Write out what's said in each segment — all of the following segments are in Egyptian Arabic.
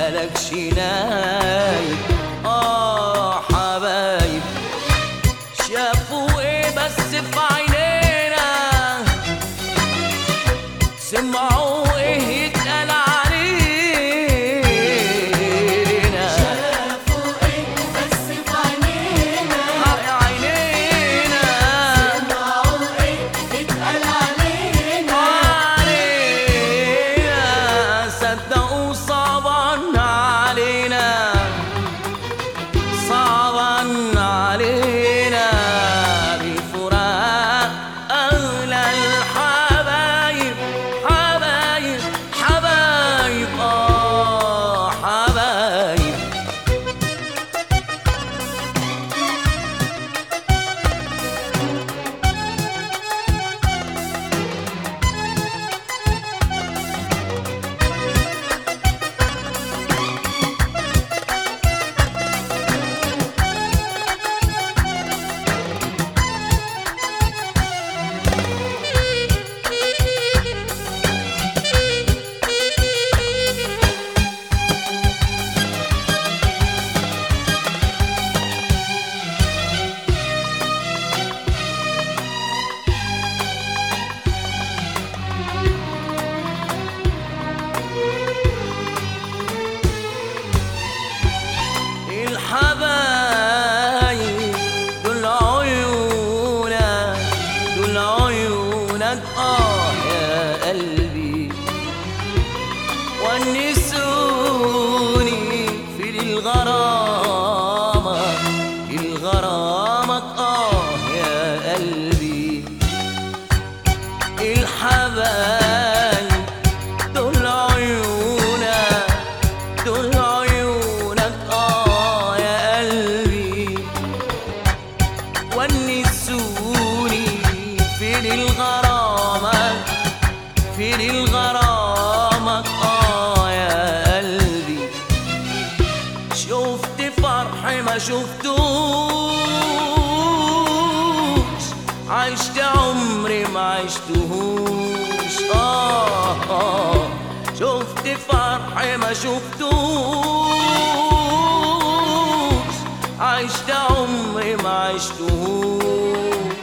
ملكش نايب اه حبايب شافوا ايه بس في عينينا سمعوا ايه يتقال علينا شافوا ايه بس في عينينا عينينا سمعوا ايه اتقال علينا علينا صدقوا صعبا علينا صعبا علينا بفراق أغلى الحبايب حبايب حبايب آه حبايب الحبايب دول عيونك دول عيونك اه يا قلبي ونسوني في الغرامة الغرامك اه يا قلبي الحبايب دول عيونك دول عيونك اه يا قلبي ونسوني في الغرامة في الغرامك اه يا قلبي شفت فرح ما شفتوش عشت عمري ما عشتهوش آه, آه شفت فرح ما شفتوش عشت عمري ما عشتهوش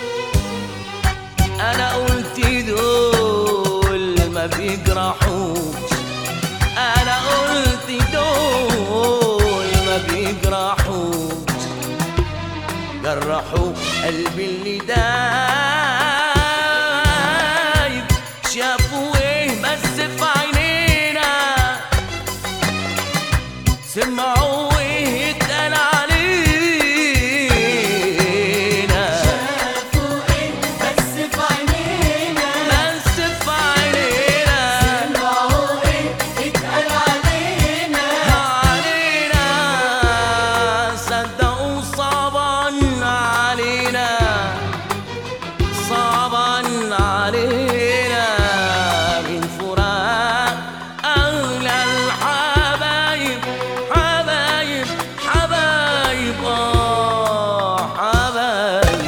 انا قلت دول ما بيجرحوش انا قلت دول ما بيجرحوش جرحوا قلبي اللي دايب شافوا ايه بس في عينينا سمعوا ايه اتقال علينا شافوا ايه بس في عينينا بس في عينينا سمعوا ايه اتقال علينا علينا صدقوا صعبا علينا صعبا علينا من فراق أغلى الحبايب حبايب حبايب آه حبايب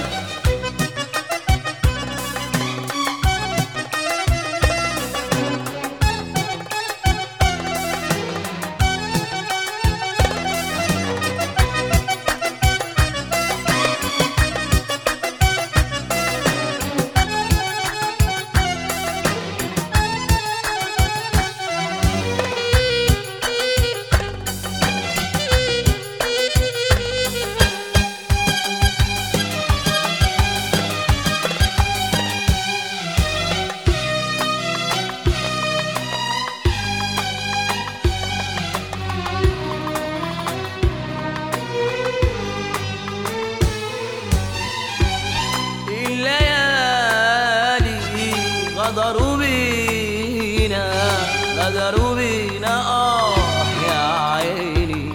الليالي غدروا بينا غدروا بينا اه يا عيني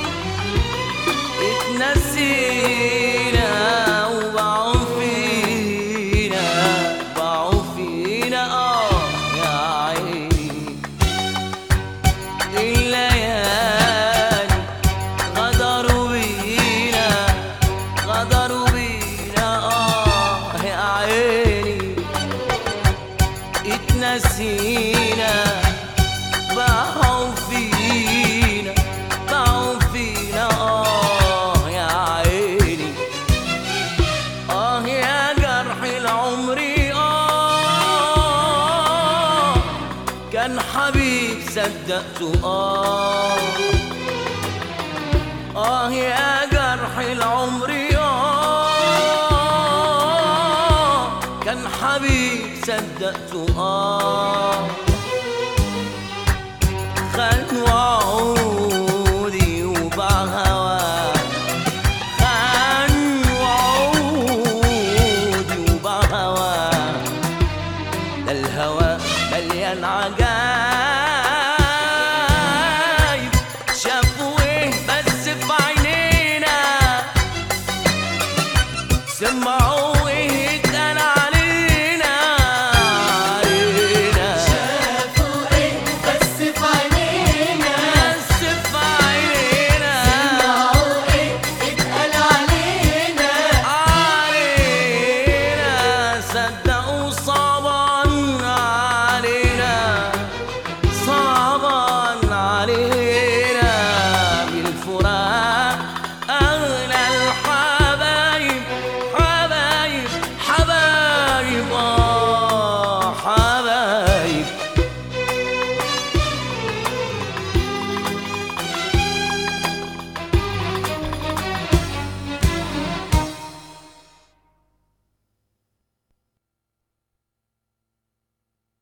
اتنسينا وباعوا فينا باعوا فينا اه يا عيني الليالي غدروا بينا غدروا بينا اه يا عيني صدقت آه آه يا جرح العمر آه كان حبيب صدقت آه خان وعمر